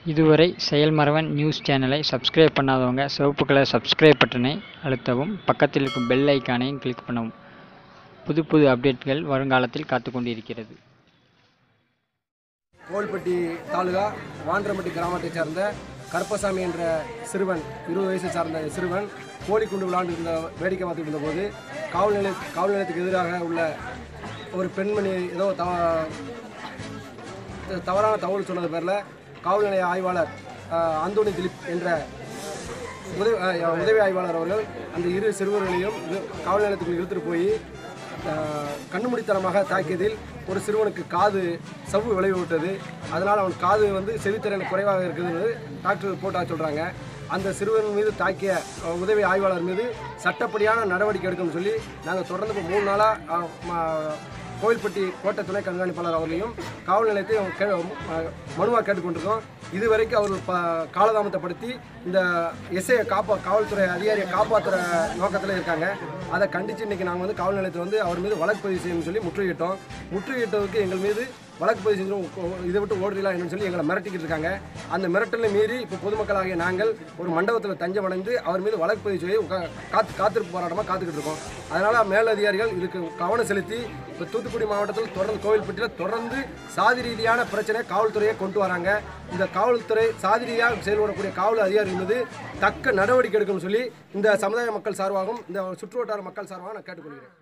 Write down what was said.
இதுவரை செயல்மறவன் நியூஸ் சேனலை சப்ஸ்கிரைப் பண்ணாதவங்க சிவப்பு கலர் சப்ஸ்கிரைப் பட்டனை அழுத்தவும் பக்கத்தில் இருக்கும் பெல் ஐக்கானையும் கிளிக் பண்ணவும் புது புது அப்டேட்கள் வருங்காலத்தில் காத்து கொண்டிருக்கிறது கோவில்பட்டி தாலுகா வாண்டரம்பட்டி கிராமத்தைச் சேர்ந்த கருப்பசாமி என்ற சிறுவன் இருபது வயசை சார்ந்த சிறுவன் கோழிக்குண்டு விளையாண்டு இருந்த வேடிக்கை பார்த்துட்டு இருந்தபோது காவல் நிலைய காவல் நிலையத்துக்கு எதிராக உள்ள ஒரு பெண்மணி ஏதோ தவ தவறான தகவல் சொன்னது பேரில் காவல் நிலைய ஆய்வாளர் அஹ், அந்தோணி திலீப் என்ற உதவி அஹ், உதவி ஆய்வாளர் அவர்கள் அந்த இரு சிறுவர்களையும் இது காவல் நிலையத்துக்குள் இழுத்துட்டு போய் அஹ், கண்ணுமுடித்தனமாக தாக்கியதில் ஒரு சிறுவனுக்கு காது சவ்வு விளைவு விட்டது அதனால் அவன் காது வந்து செவித்திறன் குறைவாக இருக்குது டாக்டர் ரிப்போர்ட்டாக சொல்கிறாங்க அந்த சிறுவன் மீது தாக்கிய அஹ், உதவி ஆய்வாளர் மீது சட்டப்படியான நடவடிக்கை எடுக்கணும்னு சொல்லி நாங்கள் தொடர்ந்து இப்போ மூணு நாளாக கோவில்பட்டி கோட்டை துணை கண்காணிப்பாளர் அவர்களையும் காவல் நிலையத்தையும் கே மனுவாக கேட்டுக்கொண்டிருக்கோம் இதுவரைக்கும் அவர்கள் ப காலதாமதப்படுத்தி இந்த எஸ்ஐயை காப்பா காவல்துறை அதிகாரியை காப்பாற்றுற நோக்கத்தில் இருக்காங்க அதை கண்டித்து இன்றைக்கி நாங்கள் வந்து காவல் நிலையத்தில் வந்து அவர் மீது வழக்கு பதிவு செய்யணும்னு சொல்லி முற்றுகையிட்டோம் முற்றுகையிட்டதுக்கு எங்கள் மீது வழக்கு பதிவு செஞ்சு இதை விட்டு ஓடுறீங்களா என்னன்னு சொல்லி எங்களை மிரட்டிக்கிட்டு இருக்காங்க அந்த மிரட்டலை மீறி இப்போ பொதுமக்களாகிய நாங்கள் ஒரு மண்டபத்தில் தஞ்சம் அடைந்து அவர் மீது வழக்கு பதிவு செய்து உக்கா- காத்து காத்திருப்பு போராட்டமாக காத்துக்கிட்டு இருக்கோம் அதனால் மேலதிகாரிகள் இதுக்கு கவனம் செலுத்தி இப்போ தூத்துக்குடி மாவட்டத்தில் தொடர்ந்து கோவில்பட்டியில் தொடர்ந்து சாதி ரீதியான பிரச்சனை காவல்துறையை கொண்டு வராங்க இந்த காவல்துறை சாதி ரீதியாக செயல்படக்கூடிய காவல் அதிகாரிகள் மீது தக்க நடவடிக்கை எடுக்கணும்னு சொல்லி இந்த சமுதாய மக்கள் சார்பாகவும் இந்த சுற்றுவட்டார மக்கள் சார்பாகவும் நான் கேட்டுக்கொள்கிறேன்